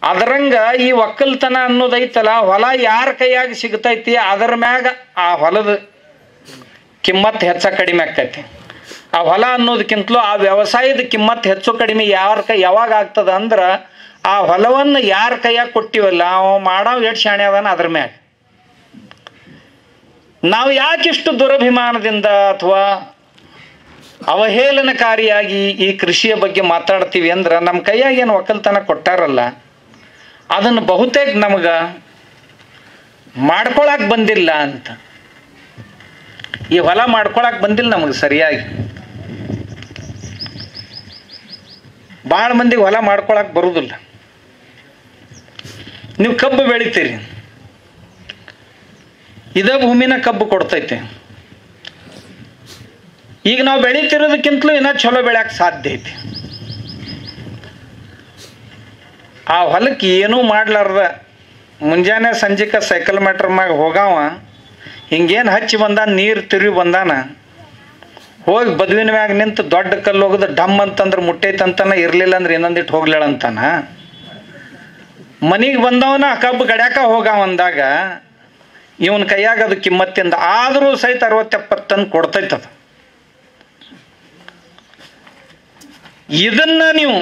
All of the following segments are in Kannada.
ಅದರಂಗ ಈ ಒಕ್ಕಲ್ತನ ಅನ್ನೋದೈತಲ್ಲ ಹೊಲ ಯಾರ ಕೈಯಾಗ ಸಿಗ್ತೈತಿ ಅದರ ಮ್ಯಾಗ ಆ ಹೊಲದ ಕಿಮ್ಮತ್ ಹೆಚ್ಚ ಕಡಿಮೆ ಆಕ್ಕೈತಿ ಆ ಹೊಲ ಅನ್ನೋದಕ್ಕಿಂತಲೂ ಆ ವ್ಯವಸಾಯದ ಕಿಮ್ಮತ್ ಹೆಚ್ಚು ಕಡಿಮೆ ಯಾರ ಕೈ ಯಾವಾಗ ಆಗ್ತದ ಅಂದ್ರ ಆ ಹೊಲವನ್ನು ಯಾರ ಕೈಯಾಗ ಕೊಟ್ಟಿವಲ್ಲ ಅವ ಮಾಡವ್ ಎಷ್ಟು ಶಾಣೆ ಅದಾನ ಅದ್ರ ಮ್ಯಾಗ ನಾವು ಯಾಕಿಷ್ಟು ದುರಭಿಮಾನದಿಂದ ಅಥವಾ ಅವಹೇಳನಕಾರಿಯಾಗಿ ಈ ಕೃಷಿಯ ಬಗ್ಗೆ ಮಾತಾಡ್ತೀವಿ ಅಂದ್ರೆ ನಮ್ಮ ಕೈಯಾಗ ಏನು ಒಕ್ಕಲ್ತನ ಕೊಟ್ಟಾರಲ್ಲ ಅದನ್ನು ಬಹುತೇಕ ನಮಗೆ ಮಾಡ್ಕೊಳಕ್ ಬಂದಿಲ್ಲ ಅಂತ ಈ ಹೊಲ ಮಾಡ್ಕೊಳಕ್ ಬಂದಿಲ್ಲ ನಮಗೆ ಸರಿಯಾಗಿ ಭಾಳ ಮಂದಿಗೆ ಹೊಲ ಮಾಡ್ಕೊಳಕ್ ಬರುದಿಲ್ಲ ನೀವು ಕಬ್ಬು ಬೆಳಿತೀರಿ ಇದೇ ಭೂಮಿನ ಕಬ್ಬು ಕೊಡ್ತೈತೆ ಈಗ ನಾವು ಬೆಳಿತಿರೋದಕ್ಕಿಂತಲೂ ಇನ್ನೂ ಚಲೋ ಬೆಳ್ಯಾಕ ಸಾಧ್ಯ ಐತಿ ಆ ಹೊಲಕ್ಕೆ ಏನೂ ಮಾಡ್ಲಾರ್ದ ಮುಂಜಾನೆ ಸಂಜೆಕ ಸೈಕಲ್ ಮೀಟ್ರ್ ಮ್ಯಾಗ ಹೋಗಾವ ಹಿಂಗೇನು ಹಚ್ಚಿ ಬಂದಾನ ನೀರು ತಿರುಗಿ ಬಂದಾನ ಹೋಗಿ ಬದುವಿನ ಮ್ಯಾಗ ನಿಂತು ದೊಡ್ಡ ಕಲ್ಲು ಹೋಗದು ಡಮ್ ಅಂತಂದ್ರೆ ಮುಟ್ಟೈತಂತನ ಇರಲಿಲ್ಲ ಅಂದ್ರೆ ಇನ್ನೊಂದಿಟ್ಟು ಹೋಗ್ಲೇಳಂತಾನ ಮನಿಗೆ ಬಂದವನ ಕಬ್ಬು ಗಡ್ಯಾಕ ಹೋಗಾವ ಅಂದಾಗ ಇವನ ಕೈಯಾಗ ಅದು ಕಿಮ್ಮತ್ತಿಂದ ಆದರೂ ಸಹಿತ ಅರವತ್ತೆಪ್ಪತ್ತನ್ನು ಕೊಡ್ತೈತದ ಇದನ್ನ ನೀವು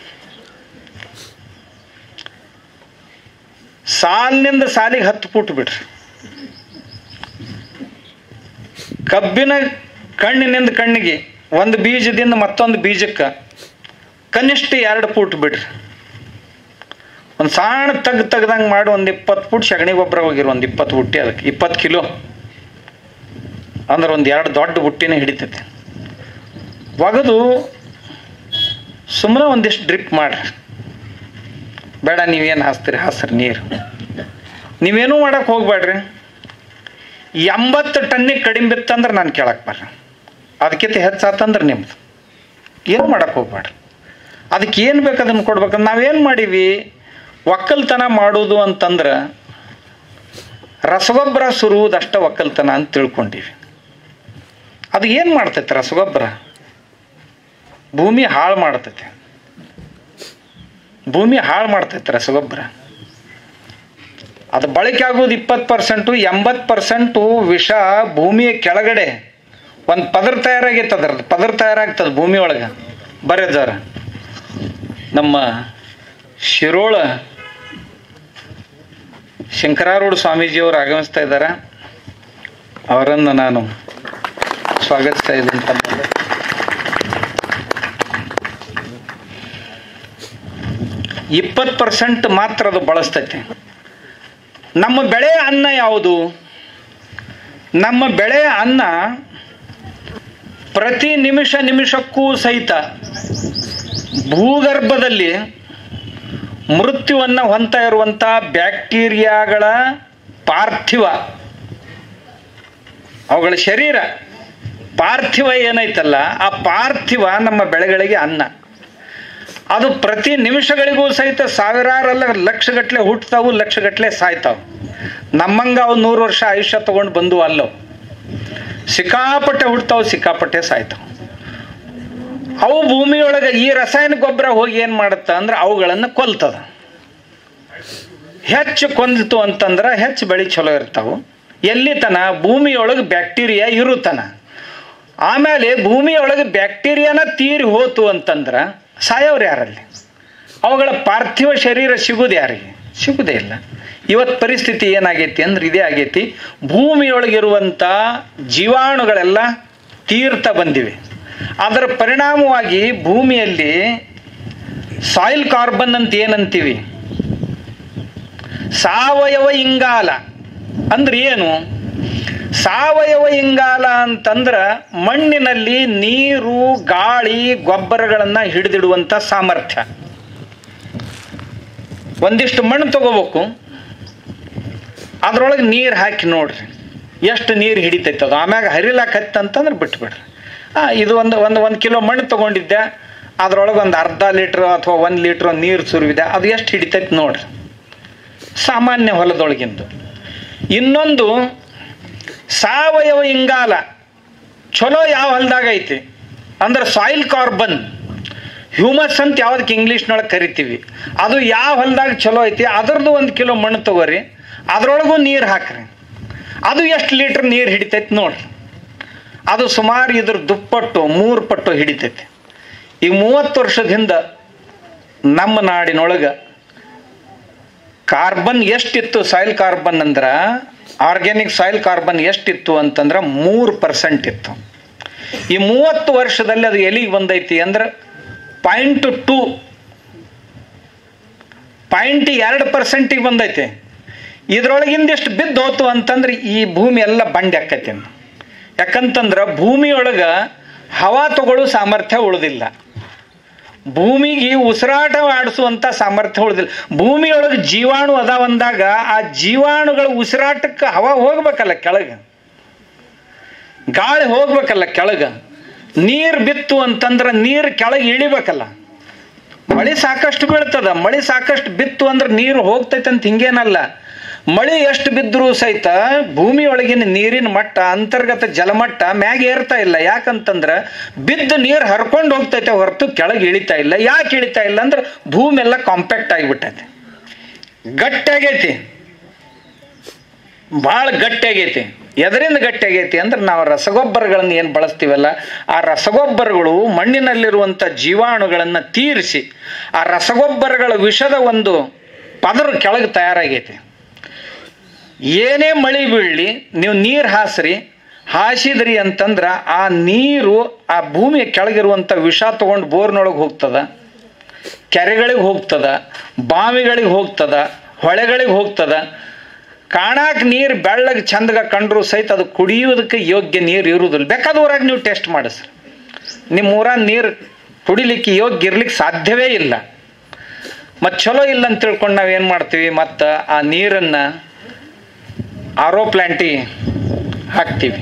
ಸಾಲಿನಿಂದ ಸಾಲಿಗೆ ಹತ್ತು ಫುಟ್ ಬಿಡ್ರಿ ಕಬ್ಬಿನ ಕಣ್ಣಿನಿಂದ ಕಣ್ಣಿಗೆ ಒಂದು ಬೀಜದಿಂದ ಮತ್ತೊಂದು ಬೀಜಕ್ಕೆ ಕನಿಷ್ಠ ಎರಡು ಫೂಟ್ ಬಿಡ್ರಿ ಒಂದು ಸಣ್ಣ ತಗ್ ತೆಗ್ದಂಗೆ ಮಾಡಿ ಒಂದು ಇಪ್ಪತ್ತು ಫುಟ್ ಸಗಣಿ ಗೊಬ್ಬರ ಹೋಗಿರೋ ಒಂದು ಇಪ್ಪತ್ತು ಬುಟ್ಟಿ ಅದಕ್ಕೆ ಇಪ್ಪತ್ತು ಕಿಲೋ ಅಂದ್ರೆ ಒಂದು ಎರಡು ದೊಡ್ಡ ಬುಟ್ಟಿನ ಹಿಡಿತೈತೆ ಒಗೆದು ಸುಮ್ಮನೆ ಒಂದಿಷ್ಟು ಡ್ರಿಪ್ ಮಾಡ್ರಿ ಬೇಡ ನೀವೇನು ಹಾಸ್ತೀರಿ ಹಾಸ್ರಿ ನೀರು ನೀವೇನೂ ಮಾಡಕ್ಕೆ ಹೋಗ್ಬೇಡ್ರಿ ಎಂಬತ್ತು ಟನ್ನಿಗೆ ಕಡಿಮೆ ಬಿತ್ತಂದ್ರೆ ನಾನು ಕೇಳಕ್ಕೆ ಬರ್ರಿ ಅದಕ್ಕಿಂತ ಹೆಚ್ಚಾತಂದ್ರೆ ನಿಮ್ದು ಏನು ಮಾಡಕ್ಕೆ ಹೋಗ್ಬೇಡ್ರಿ ಅದಕ್ಕೆ ಏನು ಬೇಕು ಅದನ್ನು ಕೊಡ್ಬೇಕಂದ್ರೆ ನಾವೇನು ಮಾಡೀವಿ ಒಕ್ಕಲ್ತನ ಮಾಡೋದು ಅಂತಂದ್ರೆ ರಸಗೊಬ್ಬರ ಸುರುವುದಷ್ಟ ಒಕ್ಕಲ್ತನ ಅಂತ ತಿಳ್ಕೊಂಡೀವಿ ಅದು ಏನು ಮಾಡ್ತೈತೆ ರಸಗೊಬ್ಬರ ಭೂಮಿ ಹಾಳು ಮಾಡ್ತೈತೆ ಭೂಮಿ ಹಾಳು ಮಾಡ್ತೈತೆ ರಸಗೊಬ್ಬರ ಅದು ಬಳಕೆ ಆಗೋದು ಇಪ್ಪತ್ತು ಪರ್ಸೆಂಟು ಎಂಬತ್ತು ಪರ್ಸೆಂಟು ವಿಷ ಭೂಮಿಯ ಕೆಳಗಡೆ ಒಂದು ಪದರ ತಯಾರಾಗೈತೆ ಅದ್ರದ್ದು ಪದರ ತಯಾರಾಗ್ತದೆ ಭೂಮಿ ಒಳಗೆ ಬರೆದವ್ರ ನಮ್ಮ ಶಿರೋಳ ಶಂಕರಾರೂಢ ಸ್ವಾಮೀಜಿಯವರು ಆಗಮಿಸ್ತಾ ಇದ್ದಾರೆ ಅವರನ್ನು ನಾನು ಸ್ವಾಗತಿಸ್ತಾ ಇದ್ದೀನಿ ತಮ್ಮಲ್ಲಿ ಇಪ್ಪತ್ತು ಪರ್ಸೆಂಟ್ ಮಾತ್ರ ಅದು ಬಳಸ್ತೈತೆ ನಮ್ಮ ಬೆಳೆ ಅನ್ನ ಯಾವುದು ನಮ್ಮ ಬೆಳೆ ಅನ್ನ ಪ್ರತಿ ನಿಮಿಷ ನಿಮಿಷಕ್ಕೂ ಸಹಿತ ಭೂಗರ್ಭದಲ್ಲಿ ಮೃತ್ಯುವನ್ನು ಹೊಂತ ಇರುವಂಥ ಬ್ಯಾಕ್ಟೀರಿಯಾಗಳ ಪಾರ್ಥಿವ ಅವುಗಳ ಶರೀರ ಪಾರ್ಥಿವ ಏನೈತಲ್ಲ ಆ ಪಾರ್ಥಿವ ನಮ್ಮ ಬೆಳೆಗಳಿಗೆ ಅನ್ನ ಅದು ಪ್ರತಿ ನಿಮಿಷಗಳಿಗೂ ಸಹಿತ ಸಾವಿರಾರಲ್ಲ ಲಕ್ಷಗಟ್ಟಲೆ ಹುಟ್ಟತಾವು ಲಕ್ಷಗಟ್ಟಲೆ ಸಾಯ್ತಾವು ನಮ್ಮಂಗ ಅವು ನೂರು ವರ್ಷ ಆಯುಷ್ಯ ತಗೊಂಡು ಬಂದು ಅಲ್ಲವು ಸಿಕ್ಕಾಪಟ್ಟೆ ಹುಡ್ತಾವು ಸಿಕ್ಕಾಪಟ್ಟೆ ಸಾಯ್ತಾವು ಅವು ಭೂಮಿಯೊಳಗೆ ಈ ರಾಸಾಯನಿಕ ಗೊಬ್ಬರ ಹೋಗಿ ಏನು ಮಾಡುತ್ತೆ ಅಂದ್ರೆ ಅವುಗಳನ್ನು ಕೊಲ್ತದ ಹೆಚ್ಚು ಕೊಂದಿತು ಅಂತಂದ್ರೆ ಹೆಚ್ಚು ಬೆಳೆ ಚಲೋ ಇರ್ತಾವು ಎಲ್ಲಿ ತನ ಭೂಮಿಯೊಳಗೆ ಬ್ಯಾಕ್ಟೀರಿಯಾ ಇರುತನ ಆಮೇಲೆ ಭೂಮಿಯೊಳಗೆ ಬ್ಯಾಕ್ಟೀರಿಯಾನ ತೀರಿ ಹೋತು ಅಂತಂದ್ರೆ ಸಾಯೋರು ಯಾರಲ್ಲಿ ಅವುಗಳ ಪಾರ್ಥಿವ ಶರೀರ ಸಿಗುದು ಯಾರಿಗೆ ಸಿಗುದೇ ಇಲ್ಲ ಇವತ್ತು ಪರಿಸ್ಥಿತಿ ಏನಾಗೈತಿ ಅಂದ್ರೆ ಇದೇ ಆಗೈತಿ ಭೂಮಿಯೊಳಗಿರುವಂಥ ಜೀವಾಣುಗಳೆಲ್ಲ ತೀರ್ಥ ಬಂದಿವೆ ಅದರ ಪರಿಣಾಮವಾಗಿ ಭೂಮಿಯಲ್ಲಿ ಸಾಯಿಲ್ ಕಾರ್ಬನ್ ಅಂತ ಏನಂತೀವಿ ಸಾವಯವ ಇಂಗಾಲ ಅಂದ್ರೆ ಏನು ಸಾವಯವ ಇಂಗಾಲ ಅಂತಂದ್ರೆ ಮಣ್ಣಿನಲ್ಲಿ ನೀರು ಗಾಳಿ ಗೊಬ್ಬರಗಳನ್ನು ಹಿಡಿದಿಡುವಂಥ ಸಾಮರ್ಥ್ಯ ಒಂದಿಷ್ಟು ಮಣ್ಣು ತಗೋಬೇಕು ಅದ್ರೊಳಗೆ ನೀರು ಹಾಕಿ ನೋಡ್ರಿ ಎಷ್ಟು ನೀರು ಹಿಡಿತೈತೆ ಅದು ಆಮ್ಯಾಗ ಹರಿಲಾಕತ್ತಂತಂದ್ರೆ ಬಿಟ್ಬಿಡ್ರಿ ಹಾಂ ಇದು ಒಂದು ಒಂದು ಒಂದು ಕಿಲೋ ಮಣ್ಣು ತೊಗೊಂಡಿದ್ದೆ ಅದ್ರೊಳಗೆ ಒಂದು ಅರ್ಧ ಲೀಟ್ರ್ ಅಥವಾ ಒಂದು ಲೀಟ್ರ್ ನೀರು ಸುರುವಿದೆ ಅದು ಎಷ್ಟು ಹಿಡಿತೈತೆ ನೋಡ್ರಿ ಸಾಮಾನ್ಯ ಹೊಲದೊಳಗಿಂದು ಇನ್ನೊಂದು ಸಾವಯವ ಇಂಗಾಲ ಚಲೋ ಯಾವ ಹೊಲದಾಗ ಐತಿ ಅಂದ್ರೆ ಸಾಯಿಲ್ ಕಾರ್ಬನ್ ಹ್ಯೂಮಸ್ ಅಂತ ಯಾವ್ದಕ್ಕೆ ಇಂಗ್ಲೀಷ್ನೊಳಗೆ ಕರಿತೀವಿ ಅದು ಯಾವ ಹೊಲದಾಗ ಚಲೋ ಐತಿ ಅದ್ರದ್ದು ಒಂದು ಕಿಲೋ ಮಣ್ಣು ತಗೋರಿ ಅದ್ರೊಳಗೂ ನೀರು ಹಾಕ್ರಿ ಅದು ಎಷ್ಟು ಲೀಟ್ರ್ ನೀರು ಹಿಡಿತೈತಿ ನೋಡ್ರಿ ಅದು ಸುಮಾರು ಇದ್ರ ದುಪ್ಪಟ್ಟು ಮೂರು ಪಟ್ಟು ಹಿಡಿತೈತಿ ಈ ಮೂವತ್ತು ವರ್ಷದ ಹಿಂದೆ ನಮ್ಮ ನಾಡಿನೊಳಗೆ ಕಾರ್ಬನ್ ಎಷ್ಟಿತ್ತು ಸಾಯಿಲ್ ಕಾರ್ಬನ್ ಅಂದ್ರೆ ಆರ್ಗ್ಯಾನಿಕ್ ಸಾಯಿಲ್ ಕಾರ್ಬನ್ ಎಷ್ಟಿತ್ತು ಅಂತಂದ್ರೆ ಮೂರು ಪರ್ಸೆಂಟ್ ಇತ್ತು ಈ ಮೂವತ್ತು ವರ್ಷದಲ್ಲಿ ಅದು ಎಲ್ಲಿಗೆ ಬಂದೈತಿ ಅಂದ್ರೆ ಪಾಯಿಂಟ್ ಟು ಪಾಯಿಂಟ್ ಎರಡು ಪರ್ಸೆಂಟಿಗೆ ಬಂದೈತಿ ಇದ್ರೊಳಗಿಂದಿಷ್ಟು ಬಿದ್ದು ಹೋತು ಅಂತಂದ್ರೆ ಈ ಭೂಮಿ ಎಲ್ಲ ಬಂಡೆ ಆಕೈತಿ ಯಾಕಂತಂದ್ರೆ ಭೂಮಿಯೊಳಗೆ ಹವಾ ತಗೊಳ್ಳೋ ಸಾಮರ್ಥ್ಯ ಉಳಿದಿಲ್ಲ ಭೂಮಿಗೆ ಉಸಿರಾಟ ಆಡಿಸುವಂಥ ಸಾಮರ್ಥ್ಯ ಉಳಿದಿಲ್ಲ ಭೂಮಿಯೊಳಗೆ ಜೀವಾಣು ಅದಾವಂದಾಗ ಆ ಜೀವಾಣುಗಳ ಉಸಿರಾಟಕ್ಕೆ ಹವಾ ಹೋಗ್ಬೇಕಲ್ಲ ಕೆಳಗೆ ಗಾಳಿ ಹೋಗ್ಬೇಕಲ್ಲ ಕೆಳಗೆ ನೀರು ಬಿತ್ತು ಅಂತಂದ್ರೆ ನೀರು ಕೆಳಗೆ ಇಳಿಬೇಕಲ್ಲ ಮಳೆ ಸಾಕಷ್ಟು ಬೀಳ್ತದ ಮಳೆ ಸಾಕಷ್ಟು ಬಿತ್ತು ಅಂದ್ರೆ ನೀರು ಹೋಗ್ತೈತೆ ಅಂತ ಹಿಂಗೇನಲ್ಲ ಮಳೆ ಎಷ್ಟು ಬಿದ್ದರೂ ಸಹಿತ ಭೂಮಿಯೊಳಗಿನ ನೀರಿನ ಮಟ್ಟ ಅಂತರ್ಗತ ಜಲಮಟ್ಟ ಮ್ಯಾಗ ಏರ್ತಾ ಇಲ್ಲ ಯಾಕಂತಂದ್ರೆ ಬಿದ್ದ ನೀರು ಹರ್ಕೊಂಡು ಹೋಗ್ತೈತೆ ಹೊರತು ಕೆಳಗೆ ಇಳಿತಾ ಇಲ್ಲ ಯಾಕೆ ಇಳಿತಾ ಇಲ್ಲ ಅಂದ್ರೆ ಭೂಮಿ ಎಲ್ಲ ಕಾಂಪ್ಯಾಕ್ಟ್ ಆಗಿಬಿಟ್ಟೈತೆ ಗಟ್ಟಿಯಾಗೈತಿ ಭಾಳ ಗಟ್ಟಿಯಾಗೈತಿ ಎದರಿಂದ ಗಟ್ಟಿಯಾಗೈತಿ ಅಂದ್ರೆ ನಾವು ರಸಗೊಬ್ಬರಗಳನ್ನು ಏನು ಬಳಸ್ತೀವಲ್ಲ ಆ ರಸಗೊಬ್ಬರಗಳು ಮಣ್ಣಿನಲ್ಲಿರುವಂಥ ಜೀವಾಣುಗಳನ್ನು ತೀರಿಸಿ ಆ ರಸಗೊಬ್ಬರಗಳ ವಿಷದ ಒಂದು ಪದರ ಕೆಳಗೆ ತಯಾರಾಗೈತಿ ಏನೇ ಮಳೆ ಬೀಳಲಿ ನೀವು ನೀರು ಹಾಸ್ರಿ ಹಾಸಿದ್ರಿ ಅಂತಂದ್ರೆ ಆ ನೀರು ಆ ಭೂಮಿಯ ಕೆಳಗಿರುವಂಥ ವಿಷ ತೊಗೊಂಡು ಬೋರ್ನೊಳಗೆ ಹೋಗ್ತದ ಕೆರೆಗಳಿಗೆ ಹೋಗ್ತದ ಬಾವಿಗಳಿಗೆ ಹೋಗ್ತದ ಹೊಳೆಗಳಿಗೆ ಹೋಗ್ತದ ಕಾಣಾಕ ನೀರು ಬೆಳ್ಳಗೆ ಚಂದಗ ಕಂಡ್ರು ಸಹಿತ ಅದು ಕುಡಿಯೋದಕ್ಕೆ ಯೋಗ್ಯ ನೀರು ಇರುವುದಿಲ್ಲ ಬೇಕಾದ ಊರಾಗ ನೀವು ಟೆಸ್ಟ್ ಮಾಡಿಸ್ರಿ ನಿಮ್ಮ ಊರಾಗ ನೀರು ಕುಡಿಲಿಕ್ಕೆ ಯೋಗ್ಯ ಇರ್ಲಿಕ್ಕೆ ಸಾಧ್ಯವೇ ಇಲ್ಲ ಮತ್ತು ಚಲೋ ಇಲ್ಲ ಅಂತ ತಿಳ್ಕೊಂಡು ನಾವು ಏನು ಮಾಡ್ತೀವಿ ಮತ್ತು ಆ ನೀರನ್ನು ಆರೋ ಪ್ಲ್ಯಾಂಟಿಗೆ ಹಾಕ್ತೀವಿ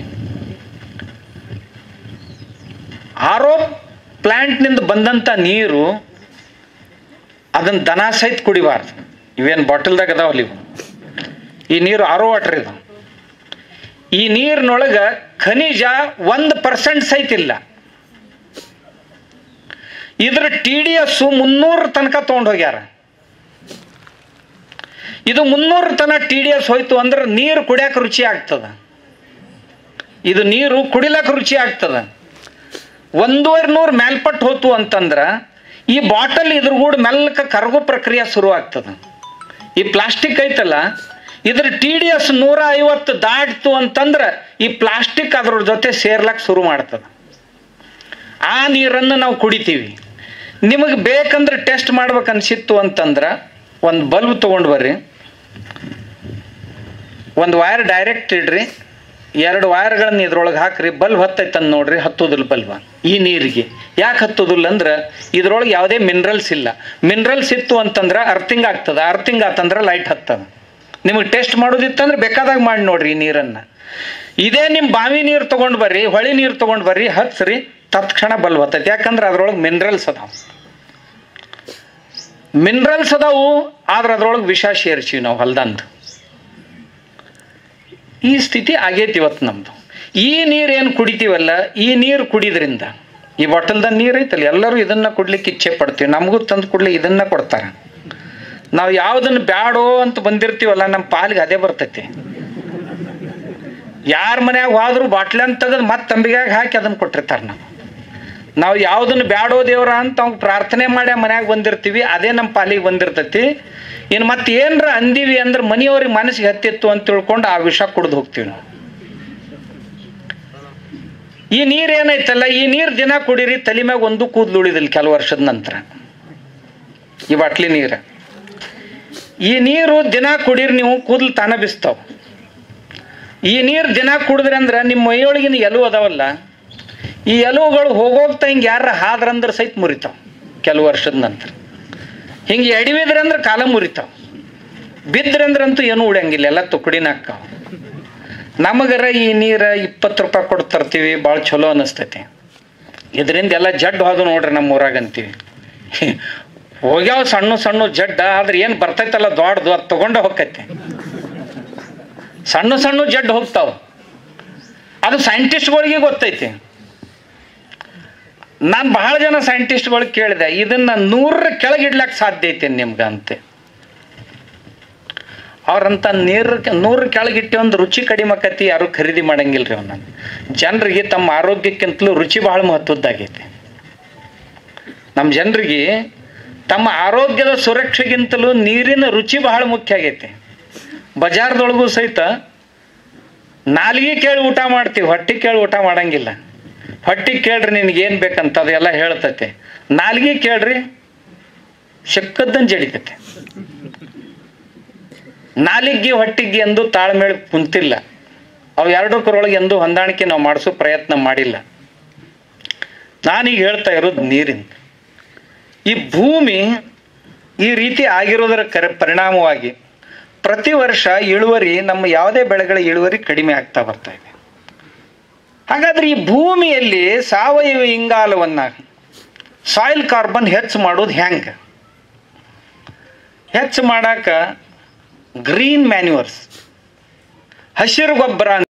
ಆರೋ ಪ್ಲ್ಯಾಂಟ್ನಿಂದ ಬಂದಂಥ ನೀರು ಅದನ್ನು ದನ ಸಹಿತ ಕುಡಿಬಾರ್ದು ಇವೇನು ಬಾಟಲ್ದಾಗ ಅದಾವಲ್ಲ ಇವು ಈ ನೀರು ಆರೋ ವಾಟರ್ ಇದು ಈ ನೀರಿನೊಳಗೆ ಖನಿಜ ಒಂದು ಪರ್ಸೆಂಟ್ ಸಹಿತ ಇಲ್ಲ ಇದ್ರ ಟಿ ಡಿ ಎಸ್ ಮುನ್ನೂರ ತನಕ ತೊಗೊಂಡು ಹೋಗ್ಯಾರ ಇದು ಮುನ್ನೂರ ತನ ಟಿ ಡಿ ಎಸ್ ಹೋಯ್ತು ಅಂದ್ರೆ ನೀರು ಕುಡಿಯಕ್ಕೆ ರುಚಿ ಆಗ್ತದ ಇದು ನೀರು ಕುಡಿಲಕ್ಕೆ ರುಚಿ ಆಗ್ತದ ಒಂದೂವರೆ ನೂರು ಮೇಲ್ಪಟ್ಟು ಹೋತು ಅಂತಂದ್ರೆ ಈ ಬಾಟಲ್ ಇದ್ರಗೂಡ ಮೆಲ್ಲಕ ಕರಗೋ ಪ್ರಕ್ರಿಯೆ ಶುರು ಆಗ್ತದ ಈ ಪ್ಲಾಸ್ಟಿಕ್ ಐತಲ್ಲ ಇದ್ರ ಟಿ ಡಿ ಎಸ್ ನೂರ ಐವತ್ತು ದಾಟ್ತು ಅಂತಂದ್ರೆ ಈ ಪ್ಲಾಸ್ಟಿಕ್ ಅದ್ರ ಜೊತೆ ಸೇರ್ಲಕ್ಕೆ ಶುರು ಮಾಡ್ತದ ಆ ನೀರನ್ನು ನಾವು ಕುಡಿತೀವಿ ನಿಮಗೆ ಬೇಕಂದ್ರೆ ಟೆಸ್ಟ್ ಮಾಡ್ಬೇಕು ಅನ್ಸಿತ್ತು ಅಂತಂದ್ರೆ ಒಂದು ಬಲ್ಬ್ ತೊಗೊಂಡು ಬರ್ರಿ ಒಂದು ವೈರ್ ಡೈರೆಕ್ಟ್ ಇಡ್ರಿ ಎರಡು ವೈರ್ಗಳನ್ನ ಇದ್ರೊಳಗೆ ಹಾಕ್ರಿ ಬಲ್ಬ್ ಹತ್ತೈತಂದು ನೋಡ್ರಿ ಹತ್ತೋದಿಲ್ಲ ಬಲ್ಬ ಈ ನೀರಿಗೆ ಯಾಕೆ ಹತ್ತೋದಿಲ್ಲ ಅಂದ್ರೆ ಇದ್ರೊಳಗೆ ಯಾವುದೇ ಮಿನರಲ್ಸ್ ಇಲ್ಲ ಮಿನರಲ್ಸ್ ಇತ್ತು ಅಂತಂದ್ರೆ ಅರ್ಥಿಂಗ್ ಆಗ್ತದ ಅರ್ಥಿಂಗ್ ಆತಂದ್ರೆ ಲೈಟ್ ಹತ್ತದ ನಿಮಗೆ ಟೆಸ್ಟ್ ಮಾಡೋದಿತ್ತಂದ್ರೆ ಬೇಕಾದಾಗ ಮಾಡಿ ನೋಡ್ರಿ ಈ ನೀರನ್ನು ಇದೇ ನಿಮ್ಮ ಬಾವಿ ನೀರು ತೊಗೊಂಡು ಬರ್ರಿ ಹೊಳಿ ನೀರು ತೊಗೊಂಡು ಬರ್ರಿ ಹಚ್ಚ್ರಿ ತತ್ಕ್ಷಣ ಬಲ್ಬ್ ಹತ್ತೈತಿ ಯಾಕಂದ್ರೆ ಅದ್ರೊಳಗೆ ಮಿನರಲ್ಸ್ ಅದಾವ ಮಿನರಲ್ಸ್ ಅದಾವು ಆದ್ರೆ ಅದ್ರೊಳಗೆ ವಿಷ ಸೇರಿಸಿವಿ ನಾವು ಹೊಲ್ದಂದು ಈ ಸ್ಥಿತಿ ಆಗೈತಿ ಇವತ್ತು ನಮ್ಮದು ಈ ನೀರು ಏನು ಕುಡಿತೀವಲ್ಲ ಈ ನೀರು ಕುಡಿದ್ರಿಂದ ಈ ಬಾಟಲ್ದ ನೀರು ಐತಲ್ಲ ಎಲ್ಲರೂ ಇದನ್ನು ಕೊಡ್ಲಿಕ್ಕೆ ಇಚ್ಛೆ ಪಡ್ತೀವಿ ನಮಗೂ ತಂದು ಕೊಡ್ಲಿ ಇದನ್ನ ಕೊಡ್ತಾರೆ ನಾವು ಯಾವುದನ್ನು ಬ್ಯಾಡೋ ಅಂತ ಬಂದಿರ್ತೀವಲ್ಲ ನಮ್ಮ ಪಾಲಿಗೆ ಅದೇ ಬರ್ತೈತಿ ಯಾರ ಮನ್ಯಾಗ ಹೋದ್ರು ಬಾಟ್ಲಿ ಅಂತ ತೆಗೆದು ಮತ್ತೆ ತಂಬಿಗ್ಯಾಗ ಹಾಕಿ ಅದನ್ನು ಕೊಟ್ಟಿರ್ತಾರೆ ನಾವು ನಾವು ಯಾವುದನ್ನು ಬ್ಯಾಡೋ ದೇವ್ರ ಅಂತ ಅವ್ಗೆ ಪ್ರಾರ್ಥನೆ ಮಾಡಿ ಆ ಮನ್ಯಾಗ ಬಂದಿರ್ತೀವಿ ಅದೇ ನಮ್ಮ ಪಾಲಿಗೆ ಬಂದಿರ್ತೈತಿ ಇನ್ನು ಮತ್ತೆ ಏನರ ಅಂದೀವಿ ಅಂದ್ರೆ ಮನೆಯವ್ರಿಗೆ ಮನಸ್ಸಿಗೆ ಹತ್ತಿತ್ತು ಅಂತ ತಿಳ್ಕೊಂಡು ಆ ವಿಷ ಕುಡ್ದು ಹೋಗ್ತೀವಿ ನಾವು ಈ ನೀರು ಏನೈತಲ್ಲ ಈ ನೀರು ದಿನ ಕುಡೀರಿ ತಲೆ ಮ್ಯಾಗ ಒಂದು ಕೂದಲು ಉಳಿದಿಲ್ಲ ಕೆಲವು ವರ್ಷದ ನಂತರ ಈ ಬಾಟ್ಲಿ ನೀರು ಈ ನೀರು ದಿನ ಕುಡೀರಿ ನೀವು ಕೂದಲು ತಾನ ಬಿಸ್ತಾವ ಈ ನೀರು ದಿನ ಕುಡಿದ್ರಿ ಅಂದ್ರೆ ನಿಮ್ಮ ಮೈಯೊಳಗಿನ ಎಲು ಅದಾವಲ್ಲ ಈ ಎಲುವುಗಳು ಹೋಗೋಗ್ತಾ ಹಿಂಗೆ ಯಾರ ಹಾದ್ರಂದ್ರೆ ಸಹಿತ ಮುರಿತಾವ ಕೆಲವು ವರ್ಷದ ನಂತರ ಹಿಂಗೆ ಎಡಿವಿದ್ರೆ ಅಂದ್ರೆ ಕಾಲ ಮುರಿತಾವ ಬಿದ್ರಂದ್ರಂತೂ ಏನೂ ಉಳಿಯಂಗಿಲ್ಲ ಎಲ್ಲ ತುಕಡಿನ ಹಾಕಾವ ನಮಗರ ಈ ನೀರು ಇಪ್ಪತ್ತು ರೂಪಾಯಿ ಕೊಟ್ಟು ತರ್ತೀವಿ ಭಾಳ ಚಲೋ ಅನಿಸ್ತೈತಿ ಇದರಿಂದ ಎಲ್ಲ ಜಡ್ ಹೋದು ನೋಡ್ರಿ ನಮ್ಮ ಊರಾಗ ಅಂತೀವಿ ಹೋಗ್ಯಾವ ಸಣ್ಣ ಸಣ್ಣ ಜಡ್ಡ ಆದ್ರೆ ಏನು ಬರ್ತೈತಲ್ಲ ದೊಡ್ಡದು ಅದು ತಗೊಂಡ ಹೋಗ್ತೈತಿ ಸಣ್ಣ ಸಣ್ಣ ಜಡ್ ಹೋಗ್ತಾವ ಅದು ಸೈಂಟಿಸ್ಟ್ಗಳಿಗೆ ಗೊತ್ತೈತಿ ನಾನು ಬಹಳ ಜನ ಸೈಂಟಿಸ್ಟ್ಗಳು ಕೇಳಿದೆ ಇದನ್ನ ನೂರರ ಕೆಳಗಿಡ್ಲಕ್ಕೆ ಸಾಧ್ಯ ಐತೆ ನಿಮ್ಗೆ ಅಂತೆ ಅವ್ರಂತ ನೀರು ನೂರ ಕೆಳಗಿಟ್ಟು ಒಂದು ರುಚಿ ಕಡಿಮೆ ಆಕತಿ ಯಾರು ಖರೀದಿ ಮಾಡಂಗಿಲ್ಲ ರೀ ಅವನ್ನ ಜನರಿಗೆ ತಮ್ಮ ಆರೋಗ್ಯಕ್ಕಿಂತಲೂ ರುಚಿ ಬಹಳ ಮಹತ್ವದ್ದಾಗೈತಿ ನಮ್ಮ ಜನರಿಗೆ ತಮ್ಮ ಆರೋಗ್ಯದ ಸುರಕ್ಷೆಗಿಂತಲೂ ನೀರಿನ ರುಚಿ ಬಹಳ ಮುಖ್ಯ ಆಗೈತಿ ಬಜಾರ್ದೊಳಗೂ ಸಹಿತ ನಾಲಿಗೆ ಕೇಳಿ ಊಟ ಮಾಡ್ತೀವಿ ಹೊಟ್ಟೆ ಕೇಳಿ ಊಟ ಮಾಡಂಗಿಲ್ಲ ಹೊಟ್ಟೆ ಕೇಳ್ರಿ ನಿನಗೇನು ಬೇಕಂತ ಅದೆಲ್ಲ ಹೇಳ್ತತೆ ನಾಲಿಗೆ ಕೇಳ್ರಿ ಶಕ್ಕದ್ದನ್ ಜಡಿತೈತೆ ನಾಲಿಗೆ ಹೊಟ್ಟಿಗೆ ಎಂದು ತಾಳ್ಮೇಳೆ ಕುಂತಿಲ್ಲ ಅವು ಎರಡಕ್ಕರೊಳಗೆ ಎಂದು ಹೊಂದಾಣಿಕೆ ನಾವು ಮಾಡಿಸೋ ಪ್ರಯತ್ನ ಮಾಡಿಲ್ಲ ನಾನೀಗ ಹೇಳ್ತಾ ಇರೋದು ನೀರಿನ ಈ ಭೂಮಿ ಈ ರೀತಿ ಆಗಿರೋದರ ಕರೆ ಪರಿಣಾಮವಾಗಿ ಪ್ರತಿ ವರ್ಷ ಇಳುವರಿ ನಮ್ಮ ಯಾವುದೇ ಬೆಳೆಗಳ ಇಳುವರಿ ಕಡಿಮೆ ಆಗ್ತಾ ಬರ್ತಾ ಇದೆ ಹಾಗಾದ್ರೆ ಈ ಭೂಮಿಯಲ್ಲಿ ಸಾವಯವ ಇಂಗಾಲವನ್ನ ಸಾಯಿಲ್ ಕಾರ್ಬನ್ ಹೆಚ್ಚು ಮಾಡೋದು ಹೆಂಗೆ ಹೆಚ್ಚು ಮಾಡಾಕ ಗ್ರೀನ್ ಮ್ಯಾನ್ಯೂರ್ಸ್ ಹಸಿರು ಗೊಬ್ಬರ